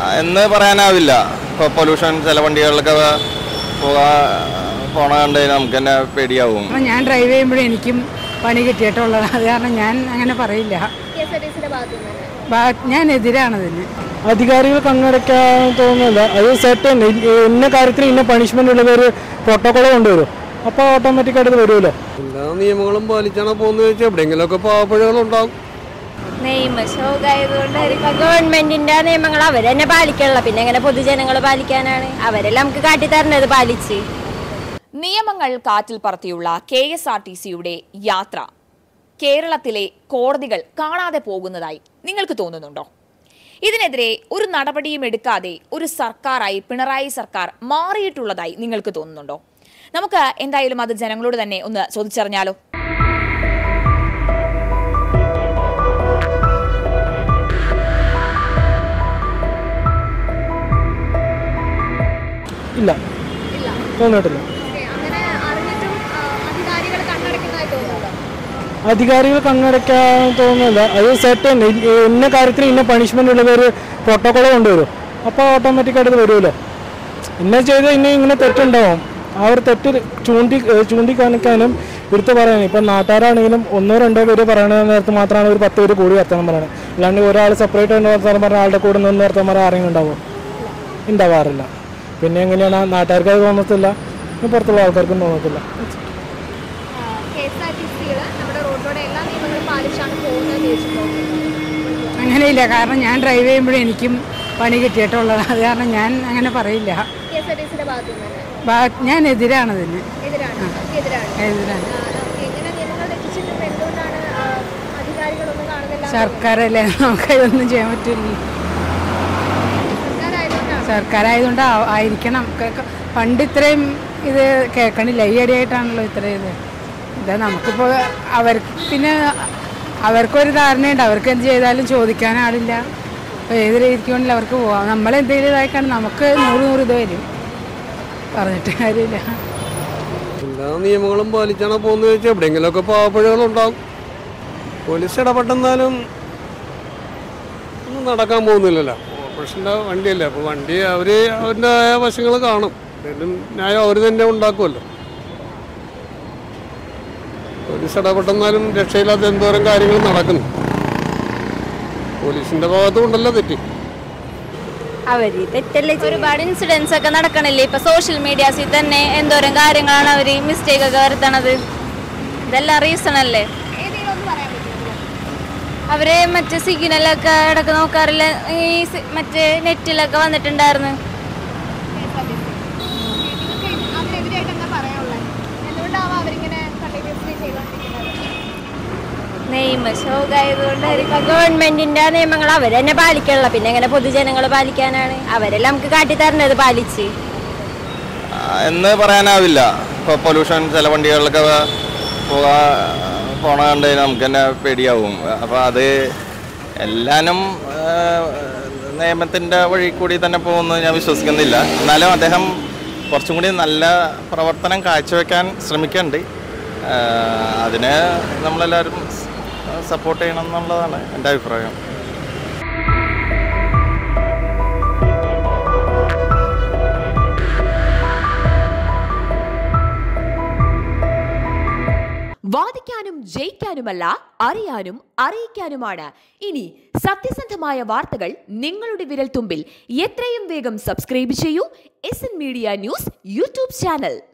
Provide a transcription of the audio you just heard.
എന്ന് പറയാനാവില്ല ഇപ്പോൾ പൊല്യൂഷൻ ചില വണ്ടികളിലൊക്കെ പോകാ പോണ കണ്ട് കഴിഞ്ഞാൽ നമുക്ക് തന്നെ പേടിയാവും അപ്പം ഞാൻ ഡ്രൈവ് ചെയ്യുമ്പോഴും എനിക്കും പണി കിട്ടിയിട്ടുള്ളത് അത് കാരണം ഞാൻ അങ്ങനെ പറയില്ല കെ എസ് ആർ ടി സിയുടെ ഭാഗത്തു നിന്ന് ബാ- ഞാൻ എതിരാണതിന് അധികാരികൾക്ക് അങ്ങനെയൊക്കെയാൻ തോന്നുന്നില്ല അത് സെറ്റ് തന്നെ ഇ- ഇന്ന കാര്യത്തിന് ഇന്ന പണിഷ്മെന്റ് ഉള്ളത് ഒരു പ്രോട്ടോകോൾ കൊണ്ടുവരും അപ്പോൾ ഓട്ടോമാറ്റിക്കായിട്ട് വരുമല്ലോ എല്ലാ നിയമങ്ങളും പാലിച്ചാണ് പോകുന്നത് വെച്ചാൽ എവിടെയെങ്കിലുമൊക്കെ പാവപ്പഴകളുണ്ടാവും നിയമശോകായതുകൊണ്ടായിരിക്കും ഗവൺമെന്റിന്റെ നിയമങ്ങൾ അവർ തന്നെ പാലിക്കണല്ലോ പിന്നെ എങ്ങനെ പൊതുജനങ്ങൾ പാലിക്കാനാണ് അവരെല്ലാം നമുക്ക് കാട്ടിത്തരണത് പാലിച്ച് നിയമങ്ങൾ കാറ്റിൽ പറത്തിയുള്ള കെ എസ് ആർ ടി സിയുടെ യാത്ര കേരളത്തിലെ കോടതികൾ കാണാതെ പോകുന്നതായി നിങ്ങൾക്ക് തോന്നുന്നുണ്ടോ ഇതിനെതിരെ ഒരു നടപടിയും എടുക്കാതെ ഒരു സർക്കാരായി പിണറായി സർക്കാർ മാറിയിട്ടുള്ളതായി നിങ്ങൾക്ക് തോന്നുന്നുണ്ടോ നമുക്ക് എന്തായാലും അത് ജനങ്ങളോട് തന്നെ ഒന്ന് ചോദിച്ചറിഞ്ഞാലോ ഇല്ല തോന്നിയിട്ടില്ല അങ്ങനെ അറിഞ്ഞിട്ടും അധികാരികൾ കണ്ണടക്കുന്നതായി തോന്നുന്നുണ്ടോ അധികാരികൾക്ക് അങ്ങനെയൊക്കെയാൻ തോന്നുന്നില്ല അത് സെറ്റ് തന്നെ ഇ- ഇന്ന കാര്യത്തിന് ഇന്ന പണിഷ്മെന്റ് ഉള്ളത് ഒരു പ്രോട്ടോകോൾ കൊണ്ടുവരും അപ്പോൾ ഓട്ടോമാറ്റിക്കായിട്ട് വരുമല്ലോ ഇന്ന ചെയ്ത് ഇന്ന ഇങ്ങനെ തെറ്റുണ്ടാവും ആ ഒരു തെറ്റ് ചൂണ്ടി ഏഹ് ചൂണ്ടിക്കാണിക്കാനും എടുത്ത് പറയാനും ഇപ്പം നാട്ടുകാരാണെങ്കിലും ഒന്നോ രണ്ടോ പേര് പറയണ നേരത്ത് മാത്രമാണ് ഒരു പത്ത് പേര് കൂടി വർത്തമാനം പറയുന്നത് അല്ലാണ്ട് ഒരാൾ സെപ്പറേറ്റ് ആയിട്ട് വർത്തമാനം പറഞ്ഞ ആളുടെ കൂടെ നിന്ന് വർത്തമാനം പറയാൻ ആരെങ്കിലും ഉണ്ടാവുമോ ഉണ്ടാവാറില്ല പിന്നെ എങ്ങനെയാണ് നാട്ടുകാർക്ക് അത് തോന്നത്തില്ല പുറത്തുള്ള ആൾക്കാർക്കും തോന്നത്തില്ല കെ എസ് ആർ ടി സികൾ നമ്മുടെ റോഡിലൂടെ എല്ലാ നിയമങ്ങളും പാലിച്ചാണ് പോകുന്നത് ചോദിച്ചിട്ടുണ്ടോ അങ്ങനെയില്ല കാരണം ഞാൻ ഡ്രൈവ് ചെയ്യുമ്പോഴും എനിക്കും പണി കിട്ടിയിട്ടുള്ളത് അത് കാരണം ഞാൻ അങ്ങനെ പറയില്ല കെ എസ് ആർ ടി സിയുടെ ഭാഗത്തു നിന്ന് ബാ- ഞാൻ എതിരാണതിന് എതിരാണ് എതിരാണ് എതിരാണ് ആ, എങ്ങനെ നിയമങ്ങൾ രക്ഷിച്ചിട്ടും എന്തുകൊണ്ടാണ് ആ, അധികാരികളൊന്നും കാണുന്നില്ല സർക്കാരല്ലേ നമുക്ക് ഇതൊന്നും ചെയ്യാൻ പറ്റില്ല സർക്കാരായതുകൊണ്ടാണ് സർക്കാരായതുകൊണ്ട് ആ- ആയിരിക്കണം ക- ക- പണ്ട് ഇത്രയും ഇത് കേൾക്കണില്ല ഈ ഇടയായിട്ടാണല്ലോ ഇത്രയും ഇത് ഇതാ നമുക്കിപ്പോൾ അവർക്ക് പിന്നെ അവർക്കൊരു ധാരണയുണ്ട് അവർക്ക് എന്ത് ചെയ്താലും ചോദിക്കാൻ ആളില്ല അപ്പോൾ ഏത് രീതിക്ക് വേണമെങ്കിലും അവർക്ക് പോവാം നമ്മളെന്തെങ്കിലും ഇതായിക്കാണ് നമുക്ക് നൂറ് നൂറ് ഇത് വരും പറഞ്ഞിട്ട് കാര്യമില്ല എല്ലാ നിയമങ്ങളും പാലിച്ചാണ് പോകുന്നത് വെച്ചാൽ എവിടെയെങ്കിലുമൊക്കെ പാവപ്പഴകളുണ്ടാവും പോലീസ് ഇടപെട്ടെന്നാലും ഒന്നും നടക്കാൻ പോകുന്നില്ലല്ലോ ഓപ്പറേഷൻ്റെ വണ്ടിയല്ലേ അപ്പോൾ വണ്ടി അവർ അവരുടെ വശങ്ങൾ കാണും എന്തെങ്കിലും ന്യായം അവർ തന്നെ ഉണ്ടാക്കുമല്ലോ പോലീസ് ഇടപെട്ടെന്നാലും രക്ഷയില്ലാത്ത എന്തോരം കാര്യങ്ങൾ നടക്കുന്നു പോലീസിൻ്റെ ഭാഗത്തും ഉണ്ടല്ലോ തെറ്റി അവര് തെറ്റല്ലേ ഒരുപാട് ഇൻസിഡൻസ് ഒക്കെ നടക്കണില്ലേ ഇപ്പൊ സോഷ്യൽ മീഡിയാസിൽ തന്നെ എന്തോരം കാര്യങ്ങളാണ് അവര് മിസ്റ്റേക്ക് ഒക്കെ വരുത്തണത് ഇതെല്ലാം റീസൺ അല്ലേ അവര് മറ്റേ സിഗ്നലൊക്കെ ഇടക്ക് നോക്കാറില്ല ഈ സി- മറ്റേ നെറ്റിലൊക്കെ വന്നിട്ടുണ്ടായിരുന്നു നിയമശോകായതുകൊണ്ടായിരിക്കും ഗവൺമെന്റിന്റെ നിയമങ്ങൾ അവർ തന്നെ പാലിക്കണല്ലോ പിന്നെ എങ്ങനെ പൊതുജനങ്ങൾ പാലിക്കാനാണ് അവരെല്ലാം നമുക്ക് കാട്ടിത്തരണത് പാലിച്ച് ആ, എന്ന് പറയാനാവില്ല ഇപ്പോൾ പൊല്യൂഷൻ ചില വണ്ടികളിലൊക്കെ പോകാ പോണ കണ്ട് കഴിഞ്ഞാൽ നമുക്ക് തന്നെ പേടിയാവും അപ്പോൾ അത് എല്ലാനും നിയമത്തിൻ്റെ വഴി കൂടി തന്നെ പോകുമെന്ന് ഞാൻ വിശ്വസിക്കുന്നില്ല എന്നാലും അദ്ദേഹം കുറച്ചും കൂടി നല്ല പ്രവർത്തനം കാഴ്ചവെക്കാൻ ശ്രമിക്കുന്നുണ്ട് ആ, അതിന് നമ്മളെല്ലാവരും സപ്പോർട്ട് ചെയ്യണം എന്നുള്ളതാണ് എൻ്റെ അഭിപ്രായം വാദിക്കാനും ജയിക്കാനുമല്ല അറിയാനും അറിയിക്കാനുമാണ് ഇനി സത്യസന്ധമായ വാർത്തകൾ നിങ്ങളുടെ വിരൽത്തുമ്പിൽ എത്രയും വേഗം സബ്സ്ക്രൈബ് ചെയ്യൂ S N media news YouTube channel